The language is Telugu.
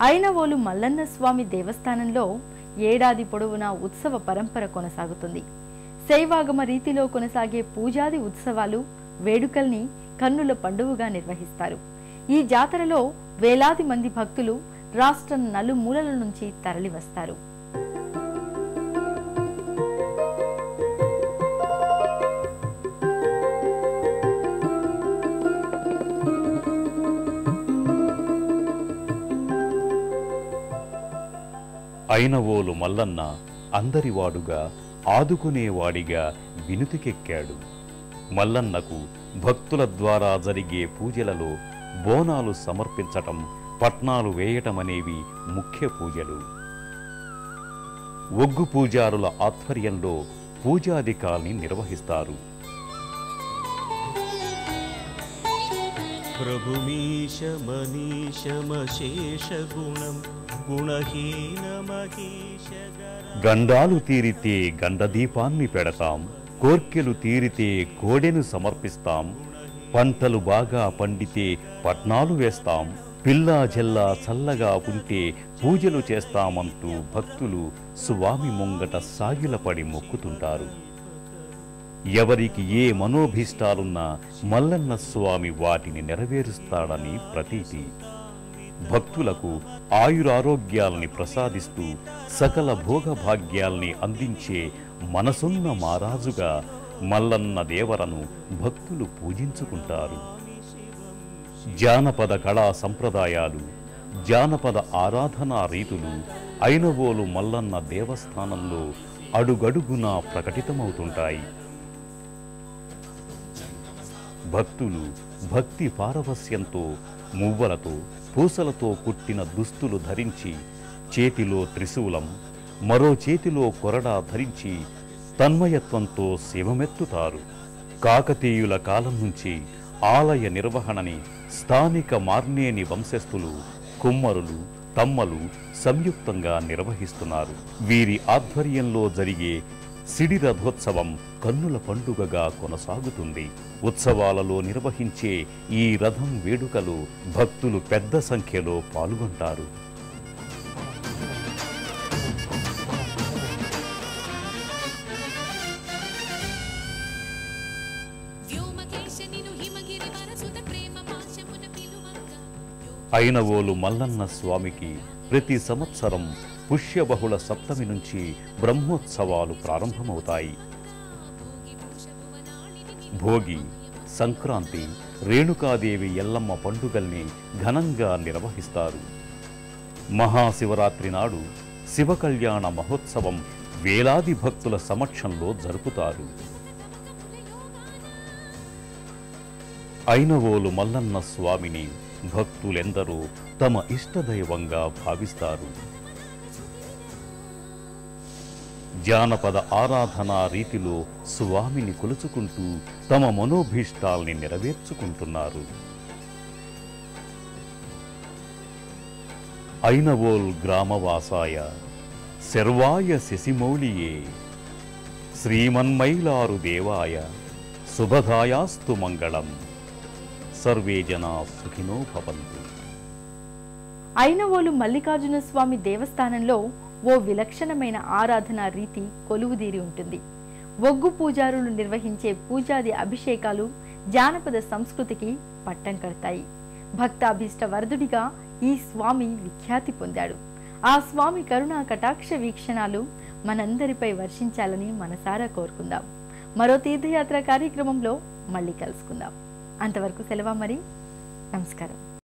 ఐనవోలు మల్లన్న స్వామి దేవస్థానంలో ఏడాది పొడవునా ఉత్సవ పరంపర కొనసాగుతుంది శైవాగమ రీతిలో కొనసాగే పూజాది ఉత్సవాలు వేడుకల్ని కన్నుల పండువగా నిర్వహిస్తారు ఈ జాతరలో వేలాది మంది భక్తులు రాష్ట్రం నలుమూలల నుంచి తరలివస్తారు అయినవోలు మల్లన్న అందరివాడుగా ఆదుకునేవాడిగా వినుతికెక్కాడు మల్లన్నకు భక్తుల ద్వారా జరిగే పూజలలో బోనాలు సమర్పించటం పట్నాలు వేయటమనేవి ముఖ్య పూజలు ఒగ్గు పూజారుల ఆధ్వర్యంలో పూజాధికాల్ని నిర్వహిస్తారు ప్రభుమీశమనీశమశేషగుణం గుణహీనమహేశగర గండాలు తీరితే గండదీపాన్ని పెడతాం కోర్కెలు తీరితే కోడెను సమర్పిస్తాం పంటలు బాగా పండితే పట్నాలు వేస్తాం పిల్లా జల్లా చల్లగా ఉంటే పూజలు చేస్తామంటూ భక్తులు స్వామి ముంగట సాగిలపడి మొక్కుతుంటారు ఎవరికి ఏ మనోభీష్టాలున్నా మల్లన్న స్వామి వాటిని నెరవేరుస్తాడని ప్రతీతి భక్తులకు ఆయురారోగ్యాల్ని ప్రసాదిస్తూ సకల భోగభాగ్యాల్ని అందించే మనసున్న మారాజుగా మల్లన్న దేవరను భక్తులు పూజించుకుంటారు జానపద కళా సంప్రదాయాలు జానపద ఆరాధనా రీతులు ఐనవోలు మల్లన్న దేవస్థానంలో అడుగడుగునా ప్రకటితమవుతుంటాయి భక్తులు భక్తి పారవస్యంతో మువ్వలతో పూసలతో కుట్టిన దుస్తులు ధరించి చేతిలో త్రిశూలం మరో చేతిలో కొరడా ధరించి తన్మయత్వంతో శివమెత్తుతారు కాకతీయుల కాలం నుంచి ఆలయ నిర్వహణని స్థానిక మార్నేని వంశస్థులు కుమ్మరులు తమ్మలు సంయుక్తంగా నిర్వహిస్తున్నారు వీరి ఆధ్వర్యంలో జరిగే సిడి రథోత్సవం కన్నుల పండుగగా కొనసాగుతుంది ఉత్సవాలలో నిర్వహించే ఈ రథం వేడుకలు భక్తులు పెద్ద సంఖ్యలో పాల్గొంటారు వ్యోమకేశ నిను హిమగిరి వరసుత ప్రేమ పాశమున పిలువంగా ఐనవోలు మల్లన్న స్వామికి ప్రతి సంవత్సరం పుష్యబహుళ సప్తమి నుంచి బ్రహ్మోత్సవాలు ప్రారంభమవుతాయి భోగి భూష భువనాళిని భోగి సంక్రాంతి రేణుకాదేవి ఎల్లమ్మ పండుగల్ని ఘనంగా నిర్వహిస్తారు మహాశివరాత్రి నాడు శివకళ్యాణ మహోత్సవం వేలాది భక్తుల సమక్షంలో జరుపుతారు ఐనవోలు మల్లన్న స్వామిని భక్తులెందరూ తమ ఇష్టదైవంగా భావిస్తారు జానపద ఆరాధనా రీతిలో స్వామిని కొలుచుకుంటూ తమ మనోభీష్టాల్ని నెరవేర్చుకుంటున్నారు ఐనవోల్ గ్రామవాసాయ శర్వాయ శశిమౌళియే శ్రీమన్మైలారు దేవాయ శుభదాయాస్తు మంగళం సర్వే జనా సుఖినో భవంతు ఐనవోలు మల్లికార్జున స్వామి దేవస్థానంలో ఓ విలక్షణమైన ఆరాధనా రీతి కొలువుదీరి ఉంటుంది ఒగ్గు పూజారులు నిర్వహించే పూజాది అభిషేకాలు జానపద సంస్కృతికి పట్టం కడతాయి భక్తాభీష్ట వరదుడిగా ఈ స్వామి విఖ్యాతి పొందాడు ఆ స్వామి కరుణా కటాక్ష వీక్షణాలు మనందరిపై వర్షించాలని మనసారా కోరుకుందాం మరో తీర్థయాత్ర కార్యక్రమంలో మళ్ళీ కలుసుకుందాం అంతవరకు సెలవా మరి నమస్కారం